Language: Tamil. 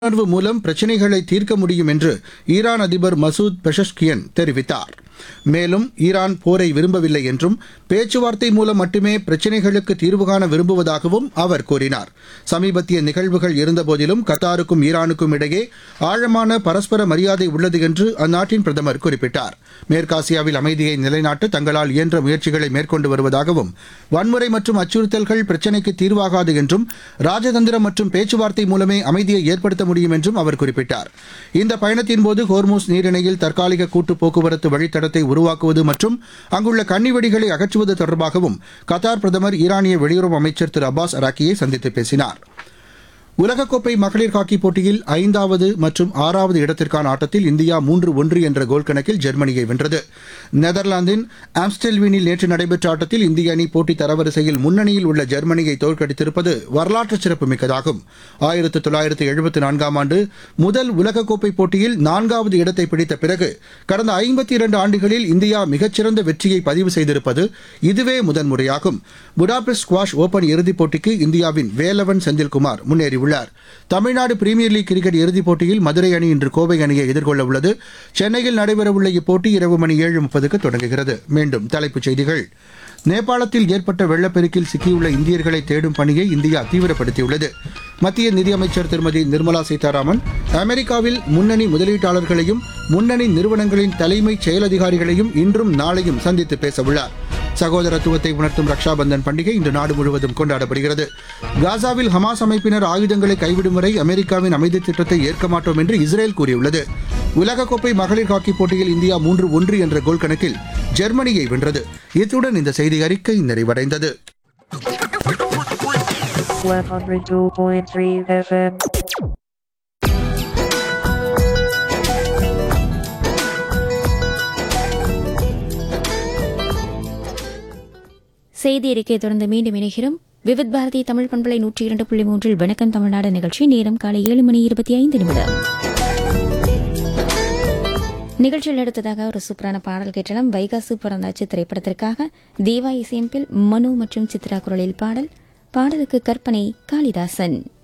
உணர்வு மூலம் பிரச்சினைகளை தீர்க்க முடியும் என்று ஈரான் அதிபர் மசூத் பெஷஷ்கியன் தெரிவித்தார் மேலும் ஈரான் போரை விரும்பவில்லை என்றும் பேச்சுவார்த்தை மூலம் மட்டுமே பிரச்சினைகளுக்கு தீர்வு காண விரும்புவதாகவும் அவர் கூறினார் சமீபத்திய நிகழ்வுகள் இருந்தபோதிலும் கத்தாருக்கும் ஈரானுக்கும் இடையே ஆழமான பரஸ்பர மரியாதை உள்ளது என்று அந்நாட்டின் பிரதமர் குறிப்பிட்டார் மேற்காசியாவில் அமைதியை நிலைநாட்ட தங்களால் இயன்ற முயற்சிகளை மேற்கொண்டு வருவதாகவும் வன்முறை மற்றும் அச்சுறுத்தல்கள் பிரச்சினைக்கு தீர்வாகாது என்றும் ராஜதந்திரம் மற்றும் பேச்சுவார்த்தை மூலமே அமைதியை ஏற்படுத்த முடியும் என்றும் அவர் குறிப்பிட்டார் இந்த பயணத்தின்போது ஹோர்மூஸ் நீரிணையில் தற்காலிக கூட்டு போக்குவரத்து வழித்தடத்தை உருவாக்குவது மற்றும் அங்குள்ள கன்னிவெடிகளை அகற்றுவது தொடர்பாகவும் கத்தார் பிரதமர் ஈரானிய வெளியுறவு அமைச்சர் திரு அப்பாஸ் அராக்கியை சந்தித்து பேசினார் உலகக்கோப்பை மகளிர் ஹாக்கி போட்டியில் ஐந்தாவது மற்றும் ஆறாவது இடத்திற்கான ஆட்டத்தில் இந்தியா மூன்று ஒன்று என்ற கோல் கணக்கில் ஜெர்மனியை வென்றது நெதர்லாந்தின் ஆம்ஸ்டெல்வினில் நேற்று நடைபெற்ற ஆட்டத்தில் இந்திய அணி போட்டி தரவரிசையில் முன்னணியில் உள்ள ஜெர்மனியை தோற்கடித்திருப்பது வரலாற்று சிறப்புமிக்கதாகும் ஆயிரத்து தொள்ளாயிரத்து எழுபத்தி நான்காம் ஆண்டு முதல் உலகக்கோப்பை போட்டியில் நான்காவது இடத்தை பிடித்த பிறகு கடந்த ஐம்பத்தி இரண்டு ஆண்டுகளில் இந்தியா மிகச்சிறந்த வெற்றியை பதிவு செய்திருப்பது இதுவே முதன்முறையாகும் புடாபெஸ்ட் ஸ்குவாஷ் ஓபன் இறுதிப் போட்டிக்கு இந்தியாவின் வேலவன் செந்தில்குமார் முன்னேறியுள்ளார் தமிழ்நாடு பிரீமியர் லீக் கிரிக்கெட் இறுதிப் போட்டியில் மதுரை அணி இன்று கோவை அணியை எதிர்கொள்ள உள்ளது சென்னையில் நடைபெறவுள்ள இப்போட்டி இரவு மணி ஏழு முப்பதுக்கு தொடங்குகிறது மீண்டும் தலைப்புச் செய்திகள் நேபாளத்தில் ஏற்பட்ட வெள்ளப்பெருக்கில் சிக்கியுள்ள இந்தியர்களை தேடும் பணியை இந்தியா தீவிரப்படுத்தியுள்ளது மத்திய நிதியமைச்சர் திருமதி நிர்மலா சீதாராமன் அமெரிக்காவில் முன்னணி முதலீட்டாளர்களையும் முன்னணி நிறுவனங்களின் தலைமைச் செயலதிகாரிகளையும் இன்றும் நாளையும் சந்தித்து பேசவுள்ளார் சகோதரத்துவத்தை உணர்த்தும் ரக்ஷாபந்தன் பண்டிகை இன்று நாடு முழுவதும் கொண்டாடப்படுகிறது காசாவில் ஹமாஸ் அமைப்பினர் ஆயுதங்களை கைவிடும் வரை அமெரிக்காவின் அமைதி திட்டத்தை ஏற்க மாட்டோம் என்று இஸ்ரேல் கூறியுள்ளது உலகக்கோப்பை மகளிர் ஹாக்கி போட்டியில் இந்தியா மூன்று ஒன்று என்ற கோல் கணக்கில் ஜெர்மனியை வென்றது இத்துடன் இந்த செய்தி அறிக்கை நிறைவடைந்தது 102.3 FM. செய்தி அறிக்கை தொடர்ந்து மீண்டும் இணைகிறோம் விவித் பாரதி தமிழ் பண்பலை நூற்றி இரண்டு புள்ளி மூன்றில் வணக்கம் தமிழ்நாடு நிகழ்ச்சி நேரம் காலை ஏழு மணி இருபத்தி ஐந்து நிமிடம் நிகழ்ச்சியில் அடுத்ததாக ஒரு சூப்பரான பாடல் கேட்டலாம் வைகாசு பிறந்தாச்சு திரைப்படத்திற்காக தீவா இசையமைப்பில் மனு மற்றும் சித்ரா குரலில் பாடல் பாடலுக்கு கற்பனை காளிதாசன்